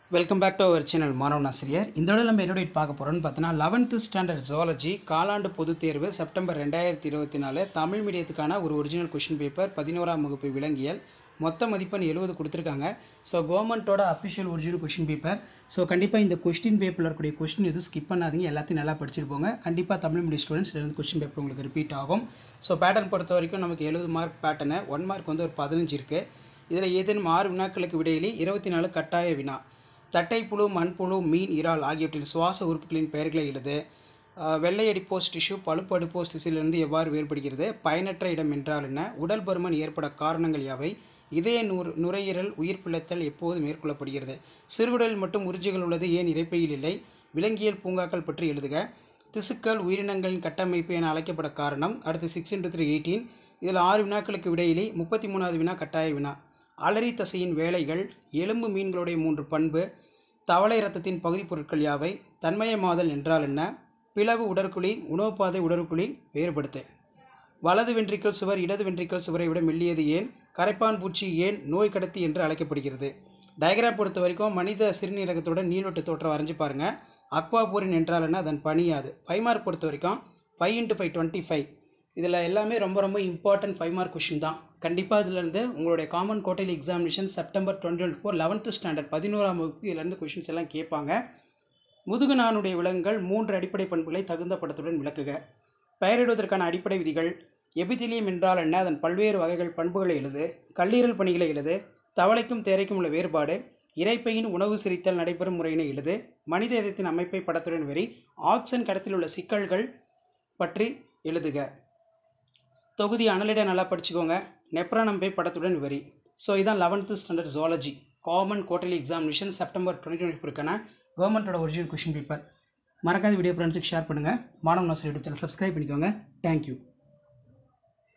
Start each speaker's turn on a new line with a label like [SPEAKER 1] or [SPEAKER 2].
[SPEAKER 1] welcome back to our channel மாணவன் ஆசிரியர் இந்த விட நம்ம என்னோட பார்க்க போகிறோம்னு பார்த்தோன்னா லெவன்த்து ஸ்டாண்டர்ட் ஜுவாலஜி காலாண்டு பொதுத் தேர்வு செப்டம்பர் ரெண்டாயிரத்தி இருபத்தி நாலு தமிழ் மீடியத்துக்கான ஒரு ஒரிஜினல் கொஷின் பேப்பர் பதினோராம் வகுப்பு விலங்கியல் மொத்த மதிப்பெண் எழுபது கொடுத்துருக்காங்க ஸோ கவர்மெண்ட்டோட official original question paper so கண்டிப்பாக இந்த கொஸ்டின் பேப்பரில் இருக்கக்கூடிய கொஸ்டின் எதுவும் ஸ்கிப் பண்ணாதீங்க எல்லாத்தையும் நல்லா படிச்சுட்டு போங்க கண்டிப்பாக தமிழ் மீடியம் ஸ்டூடெண்ட்ஸ் இருந்து கொஸ்டின் பேப்பர் உங்களுக்கு ரிப்பீட் ஆகும் ஸோ பேட்டர்ன் பொறுத்த வரைக்கும் நமக்கு எழுபது மார்க் பேட்டர்னு ஒன் மார்க் வந்து ஒரு பதினஞ்சு இருக்குது இதில் ஏதேனும் ஆறு வினாக்களுக்கு விடையிலே இருபத்தி நாலு கட்டாய வினா தட்டைப்புழு மண்புழு மீன் இறால் ஆகியவற்றின் சுவாச உறுப்புகளின் பெயர்களை எழுது அஹ், வெள்ளை அடிப்போஸ் டிஷ்யூ பழுப்பு அடிப்போஸ் திசுவிலிருந்து எவ்வாறு வேறுபடுகிறது பயனற்ற இடம் என்றால் என்ன உடல் பருமன் ஏற்பட காரணங்கள் யாவை இதய நுர் நுரையீரல் உயிர் பிழைத்தல் எப்போது மேற்கொள்ளப்படுகிறது சிறுகுடல் மற்றும் உறிஞ்சிகள் உள்ளது ஏன் இறைப்பையில் இல்லை விலங்கியல் பூங்காக்கள் பற்றி எழுதுக திசுக்கள் உயிரினங்களின் கட்டமைப்பு என அழைக்கப்பட காரணம் அடுத்து சிக்ஸ் இன்ட்டு த்ரீ எயிட்டீன் இதில் ஆறு வினாக்களுக்கு விடையிலே முப்பத்தி மூணாவது வினா கட்டாய வினா அலரி தசையின் வேலைகள் எலும்பு மீன்களுடைய மூன்று பண்பு தவளை இரத்தத்தின் பகுதிப் பொருட்கள் யாவை தன்மயமாதல் என்றால் என்ன பிளவு உடற்குழி உணவுப்பாதை உடற்குழி வேறுபடுத்து வலது வென்ட்ரிக்கல் சுவர் இடது வென்ட்ரிக்கல் சுவரை விட மெல்லியது ஏன் கரைப்பான் பூச்சி ஏன் நோய் கடத்தி என்று அழைக்கப்படுகிறது டயக்ராம் பொறுத்த வரைக்கும் மனித சிறுநீரகத்துடன் நீள்வட்ட தோற்றம் வரைஞ்சு பாருங்கள் அக்வாபோரின் என்றால் என்ன அதன் பணியாது ஃபைவ் மார்க் பொறுத்த வரைக்கும் five into five twenty five இதில் எல்லாமே ரொம்ப ரொம்ப இம்பார்ட்டன்ட் ஃபைவ் மார்க் கொஷின் தான் கண்டிப்பாக இதுலேருந்து உங்களுடைய காமன் கோட்டையில் examination September twenty twenty four eleventh standard பதினோராம் வகுப்பு இதுலேருந்து கொஷின்ஸ் எல்லாம் கேட்பாங்க முதுகுநானுடைய விலங்குகள் மூன்று அடிப்படை பண்புகளை தகுந்த படத்துடன் விளக்குக பெயரிடுவதற்கான அடிப்படை விதிகள் எபிதிலியம் என்றால் என்ன அதன் பல்வேறு வகைகள் பண்புகளை எழுது கல்லீரல் பணிகளை எழுது தவளைக்கும் தேரைக்கும் உள்ள வேறுபாடு இரைப்பையின் உணவு சிரித்தல் நடைபெறும் முறையினை எழுது மனித இதயத்தின் அமைப்பை படத்துடன் வரி ஆக்சன் கடத்தில் உள்ள சிக்கல்கள் பற்றி எழுதுக தொகுதி அனலிட நல்லா படிச்சுக்கோங்க நெப்ரானம்பை படத்துடன் வரி ஸோ இதான் eleventh standard zoology common quarterly examination September twenty twenty ஃபோருக்கான கவர்மெண்ட்டோட ஒரிஜினல் கொஷின் பேப்பர் மறக்காத வீடியோ ஃப்ரெண்ட்ஸுக்கு ஷேர் பண்ணுங்கள் மாணவன் ஆசிரியர் யூடியூப் சேனல் சப்ஸ்கிரைப் பண்ணிக்கோங்க தேங்க்யூ